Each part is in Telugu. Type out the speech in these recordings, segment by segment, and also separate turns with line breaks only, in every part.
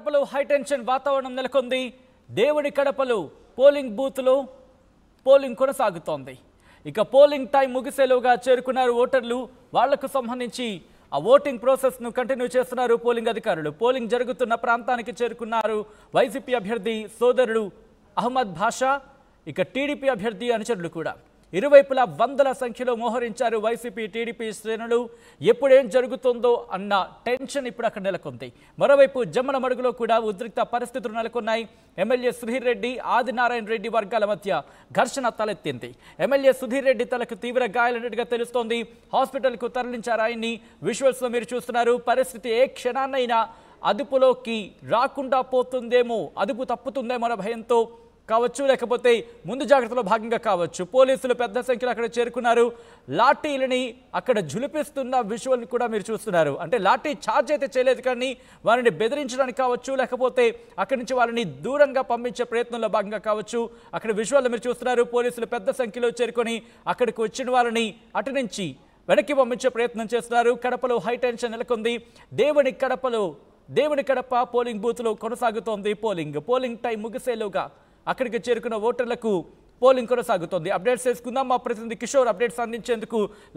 కడపలో హైటెన్షన్ వాతావరణం నెలకొంది దేవుని కడపలో పోలింగ్ బూత్లో పోలింగ్ కొనసాగుతోంది ఇక పోలింగ్ టైం ముగిసేలోగా చేరుకున్నారు ఓటర్లు వాళ్లకు సంబంధించి ఆ ఓటింగ్ ప్రాసెస్ను కంటిన్యూ చేస్తున్నారు పోలింగ్ అధికారులు పోలింగ్ జరుగుతున్న ప్రాంతానికి చేరుకున్నారు వైసీపీ అభ్యర్థి సోదరుడు అహ్మద్ భాషా ఇక టీడీపీ అభ్యర్థి అనుచరులు కూడా ఇరువైపులా వందల సంఖ్యలో మోహరించారు వైసీపీ టీడీపీ శ్రేణులు ఎప్పుడేం జరుగుతుందో అన్న టెన్షన్ ఇప్పుడు అక్కడ నెలకొంది మరోవైపు జమ్మల మడుగులో కూడా ఉద్రిక్త పరిస్థితులు నెలకొన్నాయి ఎమ్మెల్యే సుధీర్ రెడ్డి ఆదినారాయణ రెడ్డి వర్గాల మధ్య ఘర్షణ తలెత్తింది ఎమ్మెల్యే సుధీర్ రెడ్డి తలకు తీవ్ర గాయాలన్నట్టుగా తెలుస్తోంది హాస్పిటల్కు తరలించారు ఆయన్ని విజువల్స్లో మీరు చూస్తున్నారు పరిస్థితి ఏ క్షణాన్నైనా అదుపులోకి రాకుండా పోతుందేమో అదుపు తప్పుతుందేమో అన్న భయంతో కావచ్చు లేకపోతే ముందు జాగ్రత్తలో భాగంగా కావచ్చు పోలీసులు పెద్ద సంఖ్యలో అక్కడ చేరుకున్నారు లాఠీలని అక్కడ జులిపిస్తున్న విజువల్ని కూడా మీరు చూస్తున్నారు అంటే లాఠీ ఛార్జ్ అయితే చేయలేదు కానీ వారిని బెదిరించడానికి కావచ్చు లేకపోతే అక్కడి నుంచి వాళ్ళని దూరంగా పంపించే ప్రయత్నంలో భాగంగా కావచ్చు అక్కడ విజువల్ మీరు చూస్తున్నారు పోలీసులు పెద్ద సంఖ్యలో చేరుకొని అక్కడికి వచ్చిన వాళ్ళని అటు నుంచి వెనక్కి పంపించే ప్రయత్నం చేస్తున్నారు కడపలో హై టెన్షన్ నెలకొంది దేవుని కడపలో దేవుని కడప పోలింగ్ బూత్లో కొనసాగుతోంది పోలింగ్ పోలింగ్ టైం ముగిసేలోగా అక్కడికి చేరుకున్న ఓటర్లకు పోలింగ్ కొనసాగుతోంది అప్డేట్స్ చేసుకుందాం మా ప్రతినిధి కిషోర్ అప్డేట్స్ అందించేందుకు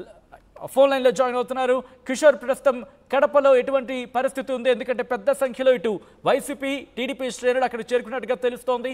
ఫోన్ లైన్లో జాయిన్ అవుతున్నారు కిషోర్ ప్రస్తుతం కడపలో ఎటువంటి పరిస్థితి ఉంది ఎందుకంటే పెద్ద సంఖ్యలో ఇటు వైసీపీ టీడీపీ శ్రేణులు అక్కడ చేరుకున్నట్టుగా తెలుస్తోంది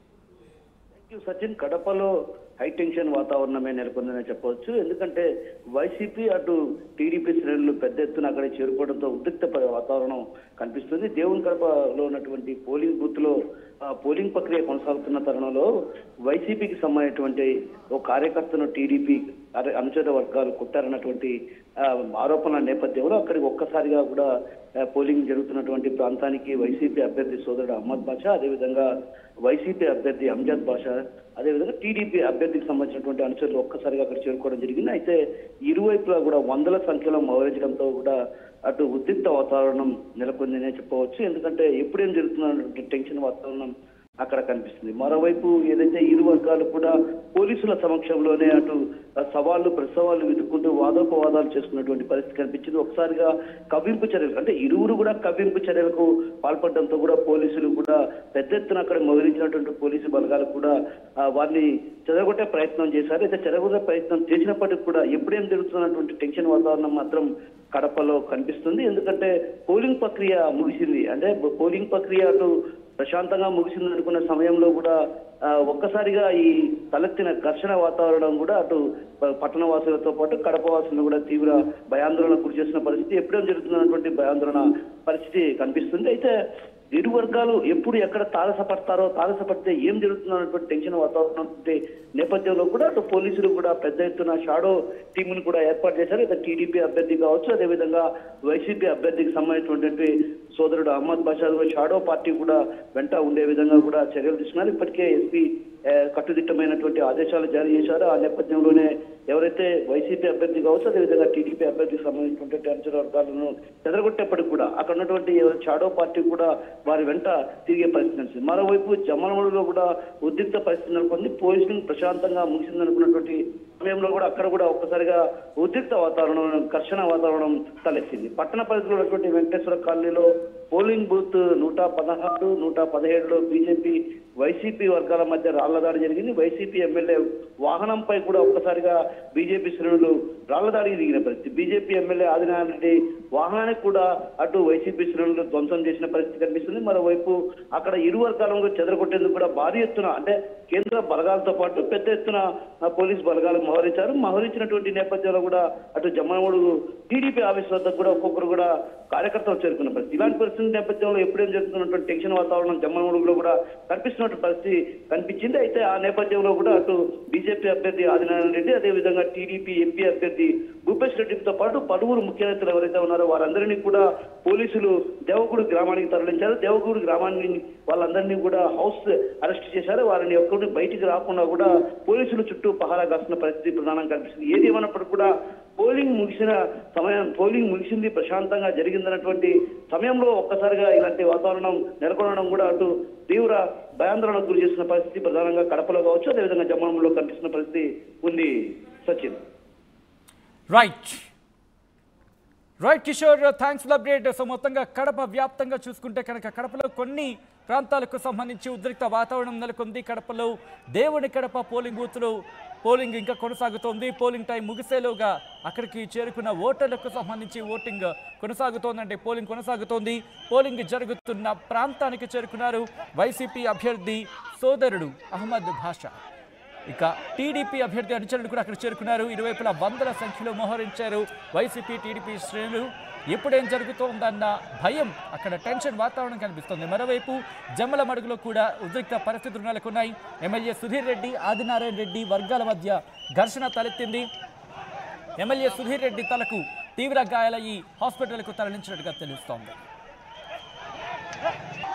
థ్యాంక్ యూ సచిన్ కడపలో హై టెన్షన్ వాతావరణమే నెలకొందని చెప్పవచ్చు ఎందుకంటే వైసీపీ అటు టీడీపీ శ్రేణులు పెద్ద ఎత్తున అక్కడ చేరుకోవడంతో ఉద్రిక్త ప- వాతావరణం కనిపిస్తుంది దేవుని కడపలో ఉన్నటువంటి పోలింగ్ బూత్ లో ఆ, పోలింగ్ ప్రక్రియ కొనసాగుతున్న తరుణంలో వైసీపీకి సంబంధించినటువంటి ఓ కార్యకర్తను టీడీపీ అర- అనుచర వర్గాలు కొట్టారన్నటువంటి ఆ, ఆరోపణల నేపథ్యంలో అక్కడికి ఒక్కసారిగా కూడా ఆ, పోలింగ్ జరుగుతున్నటువంటి ప్రాంతానికి వైసీపీ అభ్యర్థి సోదరుడు అహ్మద్ బాషా అదేవిధంగా వైసీపీ అభ్యర్థి అంజద్ బాషా అదేవిధంగా టీడీపీ అభ్యర్థికి సంబంధించినటువంటి అనుచరులు ఒక్కసారిగా అక్కడ చేరుకోవడం జరిగింది అయితే ఇరువైపులా కూడా వందల సంఖ్యలో మోహరించడంతో కూడా అటు ఉద్రిక్త వాతావరణం నెలకొందనే చెప్పవచ్చు ఎందుకంటే ఎప్పుడేం జరుగుతున్నటువంటి టెన్షన్ వాతావరణం అక్కడ కనిపిస్తుంది మరోవైపు ఏదైతే ఇరు వర్గాలు కూడా పోలీసుల సమక్షంలోనే అటు ఆ సవాళ్లు ప్రసవాళ్ళు వెతుక్కుంటూ వాదోపవాదాలు చేసుకున్నటువంటి పరిస్థితి కనిపించింది ఒకసారిగా కవ్వింపు చర్యలు అంటే ఇరువురు కూడా కవ్వింపు చర్యలకు పాల్పడడంతో కూడా పోలీసులు కూడా పెద్ద ఎత్తున అక్కడ మొదలించినటువంటి పోలీసు బలగాలు కూడా ఆ, వారిని చెదగొట్టే ప్రయత్నం చేశారు అయితే చెదగొట్టే ప్రయత్నం చేసినప్పటికీ కూడా ఎప్పుడేం జరుగుతున్నటువంటి టెన్షన్ వాతావరణం మాత్రం కడపలో కనిపిస్తుంది ఎందుకంటే పోలింగ్ ప్రక్రియ ముగిసింది అంటే పోలింగ్ ప్రక్రియ అటు ప్రశాంతంగా ముగిసింది అనుకున్న సమయంలో కూడా ఆ, ఒక్కసారిగా ఈ తలెత్తిన ఘర్షణ వాతావరణం కూడా అటు ప- పట్టణ వాసులతో పాటు కడప వాసులను కూడా తీవ్ర భయాందోళన గురి చేసిన పరిస్థితి ఎప్పుడేం జరుగుతున్నటువంటి భయాందోళన పరిస్థితి కనిపిస్తుంది అయితే ఇరు వర్గాలు ఎప్పుడు ఎక్కడ తారసపడతారో తారసపడితే ఏం జరుగుతుందన్నటువంటి టెన్షన్ వాతావరణం ఉంటే నేపథ్యంలో కూడా అటు పోలీసులు కూడా పెద్ద ఎత్తున షాడో టీమును కూడా ఏర్పాటు చేశారు ఇక టీడీపీ అభ్యర్థి కావచ్చు అదేవిధంగా వైసీపీ అభ్యర్థికి సంబంధించినటువంటి సోదరుడు అహ్మద్ బషాద్ కూడా షాడో పార్టీ కూడా వెంట ఉండే విధంగా కూడా చర్యలు తీసుకున్నారు ఇప్పటికే ఎస్పీ కట్టుదిట్టమైనటువంటి ఆదేశాలు జారీ చేశారు ఆ నేపథ్యంలోనే ఎవరైతే వైసీపీ అభ్యర్థి కావచ్చు అదేవిధంగా టీడీపీ అభ్యర్థికి సంబంధించినటువంటి అంచన వర్గాలను చెదరగొట్టేప్పటికి కూడా అక్కడ ఉన్నటువంటి ఎవరు షాడో పార్టీ కూడా వారి వెంట తిరిగే పరిస్థితి కనిపిస్తుంది మరోవైపు జమ్మలమడులో కూడా ఉద్రిక్త పరిస్థితి నెలకొంది పోలీసింగ్ ప్రశాంతంగా ముగిసిందనుకున్నటువంటి సమయంలో కూడా అక్కడ కూడా ఒక్కసారిగా ఉద్రిక్త వాతావరణం ఘర్షణ వాతావరణం తలెత్తింది పట్టణ పరిధిలో ఉన్నటువంటి వెంకటేశ్వర కాలనీలో పోలింగ్ బూత్ నూట పదహారు నూట పదిహేడులో బీజేపీ వైసీపీ వర్గాల మధ్య రాళ్లదాడి జరిగింది వైసీపీ ఎమ్మెల్యే వాహనంపై కూడా ఒక్కసారిగా బీజేపీ శ్రేణులు రాళ్లదాడికి దిగిన పరిస్థితి బీజేపీ ఎమ్మెల్యే ఆదినారాయణ రెడ్డి వాహనానికి కూడా అటు వైసీపీ శ్రేణులు ధ్వంసం చేసిన పరిస్థితి కనిపిస్తుంది మరోవైపు అక్కడ ఇరు వర్గాలను చెదరగొట్టేందుకు కూడా భారీ ఎత్తున అంటే కేంద్ర బలగాలతో పాటు పెద్ద ఎత్తున ఆ, పోలీస్ బలగాలు మోహరించారు మోహరించినటువంటి నేపథ్యంలో కూడా అటు జమ్మనమూడు టీడీపీ ఆఫీస్ వద్ద కూడా ఒక్కొక్కరు కూడా కార్యకర్తలు చేరుకున్న పరిస్థితి ఇలాంటి పరిస్థితి నేపథ్యంలో ఎప్పుడేం జరుగుతున్నటువంటి టెన్షన్ వాతావరణం జమ్మనమూడులో కూడా కనిపిస్తున్నటువంటి పరిస్థితి కనిపించింది అయితే ఆ నేపథ్యంలో కూడా అటు బీజేపీ అభ్యర్థి ఆదినారాయణ రెడ్డి అదేవిధంగా టీడీపీ ఎంపీ అభ్యర్థి భూపేష్ రెడ్డితో పాటు పలువురు ముఖ్య నేతలు ఎవరైతే ఉన్నారో వారందరినీ కూడా పోలీసులు దేవగూడు గ్రామానికి తరలించారు దేవగూడు గ్రామాన్ని వాళ్ళందరినీ కూడా హౌస్ అరెస్ట్ చేశారు వారిని ఒక్కరిని బయటికి రాకుండా కూడా పోలీసులు చుట్టూ పహారా కాస్తున్న పరిస్థితి ప్రధానంగా కనిపిస్తుంది ఏది ఏమన్నప్పటికీ కూడా పోలింగ్ ముగిసిన సమయం పోలింగ్ ముగిసింది ప్రశాంతంగా జరిగిందన్నటువంటి సమయంలో ఒక్కసారిగా ఇలాంటి వాతావరణం నెలకొనడం కూడా అటు తీవ్ర భయాందోళనకు గురి చేసిన పరిస్థితి ప్రధానంగా కడపలో కావచ్చు అదేవిధంగా జమ్మనంలో కనిపిస్తున్న పరిస్థితి ఉంది Sachin
right right Kishore thanks update so మొత్తంగా కడప వ్యాప్తంగా చూసుకుంటే కనుక కడపలో కొన్ని ప్రాంతాలకు సంబంధించి ఉద్రిక్త వాతావరణం నెలకొంది కడపలో దేవుని కడప పోలింగ్ బూత్లో పోలింగ్ ఇంకా కొనసాగుతోంది పోలింగ్ టైం ముగిసేలోగా అక్కడికి చేరుకున్న ఓటర్లకు సంబంధించి ఓటింగ్ కొనసాగుతోందంటే పోలింగ్ కొనసాగుతోంది పోలింగ్ జరుగుతున్న ప్రాంతానికి చేరుకున్నారు వైసీపీ అభ్యర్థి సోదరుడు అహ్మద్ భాషా ఇక టీడీపీ అభ్యర్థి అనుచరులు కూడా అక్కడ చేరుకున్నారు ఇరువైపులా వందల సంఖ్యలో మోహరించారు వైసీపీ టీడీపీ శ్రేణులు ఎప్పుడేం జరుగుతోందన్న భయం అక్కడ టెన్షన్ వాతావరణం కనిపిస్తుంది మరోవైపు జమ్మల మడుగులో కూడా ఉద్రిక్త పరిస్థితులు నెలకొన్నాయి ఎమ్మెల్యే సుధీర్ రెడ్డి ఆదినారాయణ రెడ్డి వర్గాల మధ్య ఘర్షణ తలెత్తింది ఎమ్మెల్యే సుధీర్ రెడ్డి తలకు తీవ్ర గాయాలయ్యి హాస్పిటల్కు తరలించినట్టుగా తెలుస్తోంది